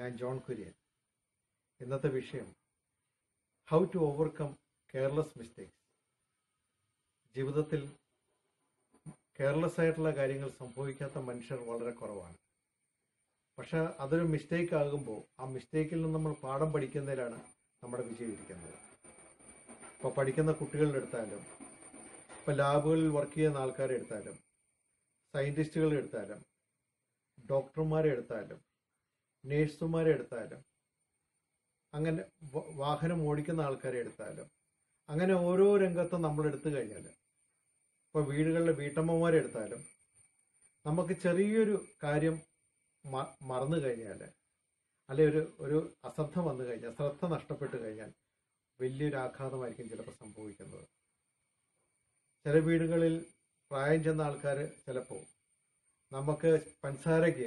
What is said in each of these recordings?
ഞാൻ ജോൺ കുര്യൻ ഇന്നത്തെ വിഷയം how to overcome careless mistakes ജീവിതത്തിൽ കെയർലെസ് ആയിട്ടുള്ള കാര്യങ്ങൾ സംഭവിക്കാത്ത മനുഷ്യർ വളരെ കുറവാണ് പക്ഷെ അതൊരു മിസ്റ്റേക്ക് ആകുമ്പോൾ ആ മിസ്റ്റേക്കിൽ നിന്ന് നമ്മൾ പാഠം പഠിക്കുന്നതിലാണ് നമ്മുടെ വിജയം ഇരിക്കുന്നത് ഇപ്പോൾ പഠിക്കുന്ന കുട്ടികളുടെ എടുത്താലും ഇപ്പോൾ ലാബുകളിൽ വർക്ക് ചെയ്യുന്ന ആൾക്കാരെ എടുത്താലും സയൻറ്റിസ്റ്റുകളെ എടുത്താലും ഡോക്ടർമാരെ എടുത്താലും നേഴ്സുമാരെ എടുത്താലും അങ്ങനെ വ- വാഹനം ഓടിക്കുന്ന ആൾക്കാരെ എടുത്താലും അങ്ങനെ ഓരോ രംഗത്തും നമ്മൾ എടുത്തു കഴിഞ്ഞാൽ ഇപ്പോൾ വീടുകളിലെ വീട്ടമ്മമാരെ എടുത്താലും നമുക്ക് ചെറിയൊരു കാര്യം മ- മറന്നു കഴിഞ്ഞാൽ അല്ലെ ഒരു ഒരു അശ്രദ്ധ വന്നു കഴിഞ്ഞാൽ ശ്രദ്ധ നഷ്ടപ്പെട്ട് കഴിഞ്ഞാൽ വലിയൊരു ആഘാതമായിരിക്കും ചിലപ്പോൾ സംഭവിക്കുന്നത് ചില വീടുകളിൽ പ്രായം ചെന്ന ആൾക്കാർ ചിലപ്പോൾ നമുക്ക് പഞ്ചസാരയ്ക്ക്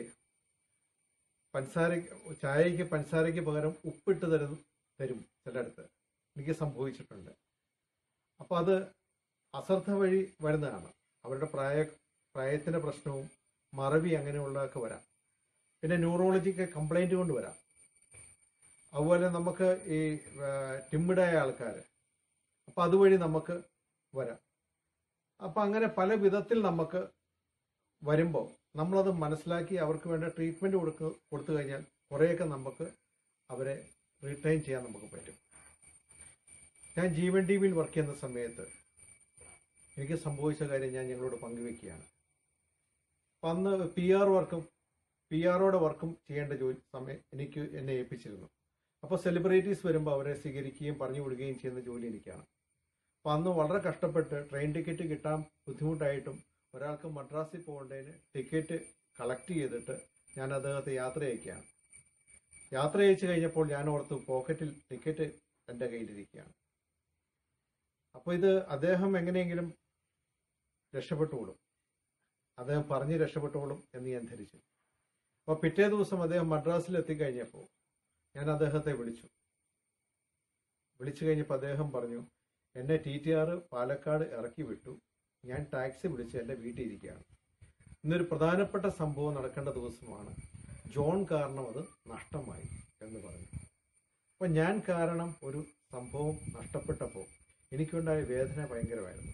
പഞ്ചസാര ചായയ്ക്ക് പഞ്ചസാരയ്ക്ക് പകരം ഉപ്പിട്ട് തരും തരും ചിലയിടത്ത് എനിക്ക് സംഭവിച്ചിട്ടുണ്ട് അപ്പോൾ അത് അശ്രദ്ധ വഴി വരുന്നതാണ് അവരുടെ പ്രായ പ്രായത്തിന്റെ പ്രശ്നവും മറവി അങ്ങനെയുള്ളതൊക്കെ വരാം പിന്നെ ന്യൂറോളജിക്ക് കംപ്ലൈന്റ് കൊണ്ട് വരാം അതുപോലെ നമുക്ക് ഈ ടിമ്മിഡായ ആൾക്കാർ അപ്പം അതുവഴി നമുക്ക് വരാം അപ്പം അങ്ങനെ പല വിധത്തിൽ നമുക്ക് വരുമ്പോൾ നമ്മളത് മനസ്സിലാക്കി അവർക്ക് വേണ്ട ട്രീറ്റ്മെന്റ് കൊടുക്ക കൊടുത്തു കഴിഞ്ഞാൽ കുറേയൊക്കെ നമുക്ക് അവരെ റിട്ടൈൻ ചെയ്യാൻ നമുക്ക് പറ്റും ഞാൻ ജീവൻ ടി വിയിൽ വർക്ക് ചെയ്യുന്ന സമയത്ത് എനിക്ക് സംഭവിച്ച കാര്യം ഞാൻ ഞങ്ങളോട് പങ്കുവെക്കുകയാണ് അപ്പം അന്ന് പി ആർ വർക്കും പി ആറോടെ വർക്കും ചെയ്യേണ്ട ജോലി സമയം എനിക്ക് എന്നെ ഏൽപ്പിച്ചിരുന്നു അപ്പോൾ സെലിബ്രിറ്റീസ് വരുമ്പോൾ അവരെ സ്വീകരിക്കുകയും പറഞ്ഞു കൊടുക്കുകയും ചെയ്യുന്ന ജോലി എനിക്കാണ് അപ്പം അന്ന് വളരെ കഷ്ടപ്പെട്ട് ട്രെയിൻ ടിക്കറ്റ് കിട്ടാൻ ബുദ്ധിമുട്ടായിട്ടും ഒരാൾക്ക് മദ്രാസിൽ പോകേണ്ടതിന് ടിക്കറ്റ് കളക്ട് ചെയ്തിട്ട് ഞാൻ അദ്ദേഹത്തെ യാത്ര അയക്കുകയാണ് യാത്ര അയച്ചു കഴിഞ്ഞപ്പോൾ ഞാൻ ഓർത്ത് പോക്കറ്റിൽ ടിക്കറ്റ് എൻ്റെ കയ്യിലിരിക്കുകയാണ് അപ്പോൾ ഇത് അദ്ദേഹം എങ്ങനെയെങ്കിലും രക്ഷപ്പെട്ടുകൊള്ളും അദ്ദേഹം പറഞ്ഞ് രക്ഷപ്പെട്ടുകൊള്ളും എന്ന് ഞാൻ ധരിച്ചു അപ്പോൾ പിറ്റേ ദിവസം അദ്ദേഹം മദ്രാസിൽ എത്തിക്കഴിഞ്ഞപ്പോൾ ഞാൻ അദ്ദേഹത്തെ വിളിച്ചു വിളിച്ചു കഴിഞ്ഞപ്പോൾ അദ്ദേഹം പറഞ്ഞു എന്നെ ടി ടി ആർ പാലക്കാട് ഇറക്കി വിട്ടു ഞാൻ ടാക്സി വിളിച്ച് എൻ്റെ വീട്ടിൽ ഇരിക്കുകയാണ് ഇന്നൊരു പ്രധാനപ്പെട്ട സംഭവം നടക്കേണ്ട ദിവസമാണ് ജോൺ കാരണം അത് നഷ്ടമായി എന്ന് പറഞ്ഞു അപ്പം ഞാൻ കാരണം ഒരു സംഭവം നഷ്ടപ്പെട്ടപ്പോൾ എനിക്കുണ്ടായ വേദന ഭയങ്കരമായിരുന്നു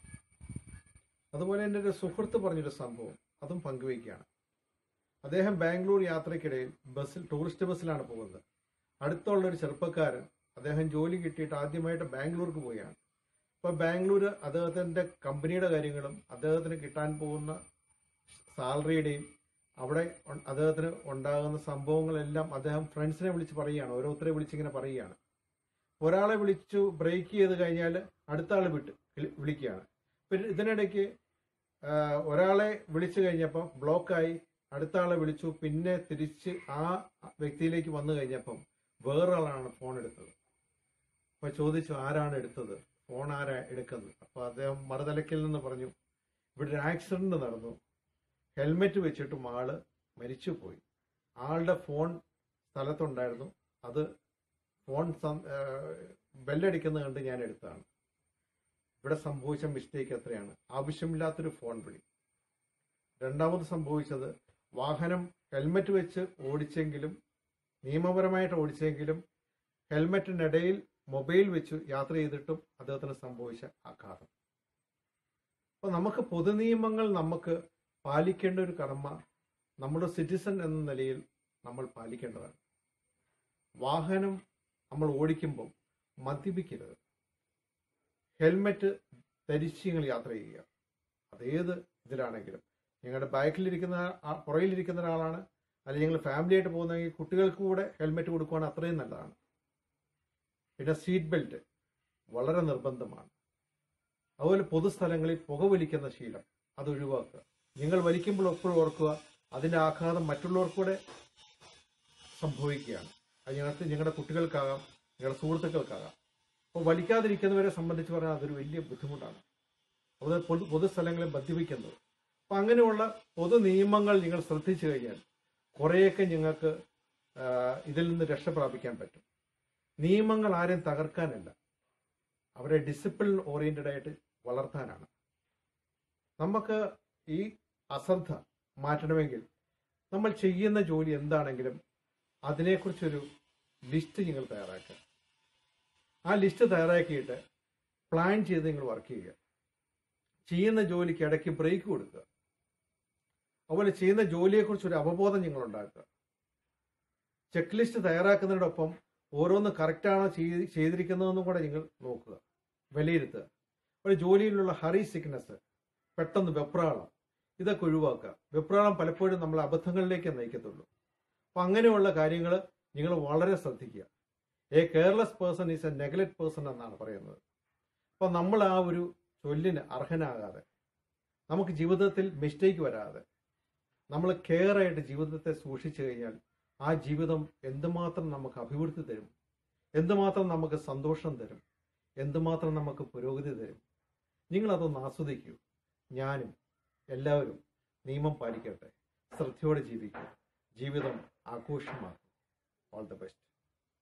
അതുപോലെ എൻ്റെ ഒരു സുഹൃത്ത് പറഞ്ഞൊരു സംഭവം അതും പങ്കുവയ്ക്കുകയാണ് അദ്ദേഹം ബാംഗ്ലൂർ യാത്രയ്ക്കിടയിൽ ബസ്സിൽ ടൂറിസ്റ്റ് ബസ്സിലാണ് പോകുന്നത് അടുത്തുള്ള ഒരു ചെറുപ്പക്കാരൻ അദ്ദേഹം ജോലി കിട്ടിയിട്ട് ആദ്യമായിട്ട് ബാംഗ്ലൂർക്ക് പോവുകയാണ് അപ്പോൾ ബാംഗ്ലൂർ അദ്ദേഹത്തിൻ്റെ കമ്പനിയുടെ കാര്യങ്ങളും അദ്ദേഹത്തിന് കിട്ടാൻ പോകുന്ന സാലറിയുടെയും അവിടെ ഉ- അദ്ദേഹത്തിന് ഉണ്ടാകുന്ന സംഭവങ്ങളെല്ലാം അദ്ദേഹം ഫ്രണ്ട്സിനെ വിളിച്ച് പറയുകയാണ് ഓരോരുത്തരെ വിളിച്ചിങ്ങനെ പറയുകയാണ് ഒരാളെ വിളിച്ചു ബ്രേക്ക് ചെയ്ത് കഴിഞ്ഞാൽ അടുത്ത ആൾ വിട്ട് വിളി- വിളിക്കുകയാണ് പിന്നെ ഇതിനിടയ്ക്ക് ആ, ഒരാളെ വിളിച്ചു കഴിഞ്ഞപ്പോൾ ബ്ലോക്കായി അടുത്ത ആളെ വിളിച്ചു പിന്നെ തിരിച്ച് ആ വ്യക്തിയിലേക്ക് വന്നു കഴിഞ്ഞപ്പം വേറൊരാളാണ് ഫോൺ എടുത്തത് അപ്പൊ ചോദിച്ചു ആരാണ് എടുത്തത് ഫോൺ ആരാ എടുക്കുന്നത് അപ്പൊ അദ്ദേഹം മറുതലക്കിൽ നിന്ന് പറഞ്ഞു ഇവിടെ ഒരു ആക്സിഡന്റ് നടന്നു ഹെൽമെറ്റ് വെച്ചിട്ടും ആള് മരിച്ചുപോയി ആളുടെ ഫോൺ സ്ഥലത്തുണ്ടായിരുന്നു അത് ഫോൺ സം- ആ, ബെല്ലടിക്കുന്നത് കണ്ട് ഞാൻ എടുത്തതാണ് ഇവിടെ സംഭവിച്ച മിസ്റ്റേക്ക് എത്രയാണ് ആവശ്യമില്ലാത്തൊരു ഫോൺ വിളി രണ്ടാമത് സംഭവിച്ചത് വാഹനം ഹെൽമെറ്റ് വെച്ച് ഓടിച്ചെങ്കിലും നിയമപരമായിട്ട് ഓടിച്ചെങ്കിലും ഹെൽമെറ്റിനിടയിൽ മൊബൈൽ വെച്ച് യാത്ര ചെയ്തിട്ടും അദ്ദേഹത്തിന് സംഭവിച്ച ആഘാതം അപ്പൊ നമുക്ക് പൊതുനിയമങ്ങൾ നമുക്ക് പാലിക്കേണ്ട ഒരു കടമ നമ്മുടെ സിറ്റിസൺ എന്ന നിലയിൽ നമ്മൾ പാലിക്കേണ്ടതാണ് വാഹനം നമ്മൾ ഓടിക്കുമ്പോൾ മദ്യപിക്കരുത് ഹെൽമെറ്റ് ധരിച്ച് നിങ്ങൾ യാത്ര ചെയ്യുക അതേത് ഇതിലാണെങ്കിലും നിങ്ങളുടെ ബാക്കിലിരിക്കുന്ന ആ- പുറകിലിരിക്കുന്ന ഒരാളാണ് അല്ലെങ്കിൽ നിങ്ങൾ ഫാമിലി ആയിട്ട് പോകുന്നെങ്കിൽ കുട്ടികൾക്ക് കൂടെ ഹെൽമെറ്റ് കൊടുക്കുകയാണെങ്കിൽ അത്രയും നല്ലതാണ് പിന്നെ സീറ്റ് ബെൽറ്റ് വളരെ നിർബന്ധമാണ് അതുപോലെ പൊതുസ്ഥലങ്ങളിൽ പുകവലിക്കുന്ന ശീലം അത് ഒഴിവാക്കുക നിങ്ങൾ വലിക്കുമ്പോൾ എപ്പോഴും ഓർക്കുക അതിന്റെ ആഘാതം മറ്റുള്ളവർക്കൂടെ സംഭവിക്കുകയാണ് അത് ഞങ്ങൾക്ക് ഞങ്ങളുടെ കുട്ടികൾക്കാകാം നിങ്ങളുടെ സുഹൃത്തുക്കൾക്കാകാം അപ്പോൾ വലിക്കാതിരിക്കുന്നവരെ സംബന്ധിച്ച് പറഞ്ഞാൽ അതൊരു വലിയ ബുദ്ധിമുട്ടാണ് അതുപോലെ പൊതു പൊതുസ്ഥലങ്ങളിൽ മദ്യപിക്കുന്നത് അപ്പം അങ്ങനെയുള്ള പൊതു നിയമങ്ങൾ നിങ്ങൾ ശ്രദ്ധിച്ചു കഴിഞ്ഞാൽ കുറേയൊക്കെ നിങ്ങൾക്ക് ആ, ഇതിൽ നിന്ന് രക്ഷ പ്രാപിക്കാൻ പറ്റും നിയമങ്ങൾ ആരെയും തകർക്കാനല്ല അവരെ ഡിസിപ്ലിൻ ഓറിയന്റഡ് ആയിട്ട് വളർത്താനാണ് നമുക്ക് ഈ അശ്രദ്ധ മാറ്റണമെങ്കിൽ നമ്മൾ ചെയ്യുന്ന ജോലി എന്താണെങ്കിലും അതിനെക്കുറിച്ചൊരു ലിസ്റ്റ് നിങ്ങൾ തയ്യാറാക്കുക ആ ലിസ്റ്റ് തയ്യാറാക്കിയിട്ട് പ്ലാൻ ചെയ്ത് നിങ്ങൾ വർക്ക് ചെയ്യുക ചെയ്യുന്ന ജോലിക്ക് ഇടയ്ക്ക് ബ്രേക്ക് കൊടുക്കുക അതുപോലെ ചെയ്യുന്ന ജോലിയെക്കുറിച്ച് ഒരു അവബോധം നിങ്ങൾ ഉണ്ടാക്കുക ചെക്ക് ലിസ്റ്റ് തയ്യാറാക്കുന്നതിനോടൊപ്പം ഓരോന്ന് കറക്റ്റാണോ ചെയ്ത് ചെയ്തിരിക്കുന്നതെന്നും കൂടെ നിങ്ങൾ നോക്കുക വിലയിരുത്തുക ഒരു ജോലിയിലുള്ള ഹറി സിക്നസ് പെട്ടെന്ന് വെപ്രാളം ഇതൊക്കെ ഒഴിവാക്കുക വെപ്രാളം പലപ്പോഴും നമ്മളെ അബദ്ധങ്ങളിലേക്ക് നയിക്കത്തുള്ളൂ അപ്പം അങ്ങനെയുള്ള കാര്യങ്ങൾ നിങ്ങൾ വളരെ ശ്രദ്ധിക്കുക a careless person is a neglect person എന്നാണ് പറയുന്നത് അപ്പം നമ്മൾ ആ ഒരു ചൊല്ലിന് അർഹനാകാതെ നമുക്ക് ജീവിതത്തിൽ മിസ്റ്റേക്ക് വരാതെ നമ്മൾ കെയർ ആയിട്ട് ജീവിതത്തെ സൂക്ഷിച്ചു കഴിഞ്ഞാൽ ആ ജീവിതം എന്തുമാത്രം നമുക്ക് അഭിവൃദ്ധി തരും എന്തുമാത്രം നമുക്ക് സന്തോഷം തരും എന്തുമാത്രം നമുക്ക് പുരോഗതി തരും നിങ്ങളതൊന്ന് ആസ്വദിക്കൂ ഞാനും എല്ലാവരും നിയമം പാലിക്കട്ടെ ശ്രദ്ധയോടെ ജീവിക്കൂ ജീവിതം ആഘോഷമാക്കും ഓൾ ദ ബെസ്റ്റ്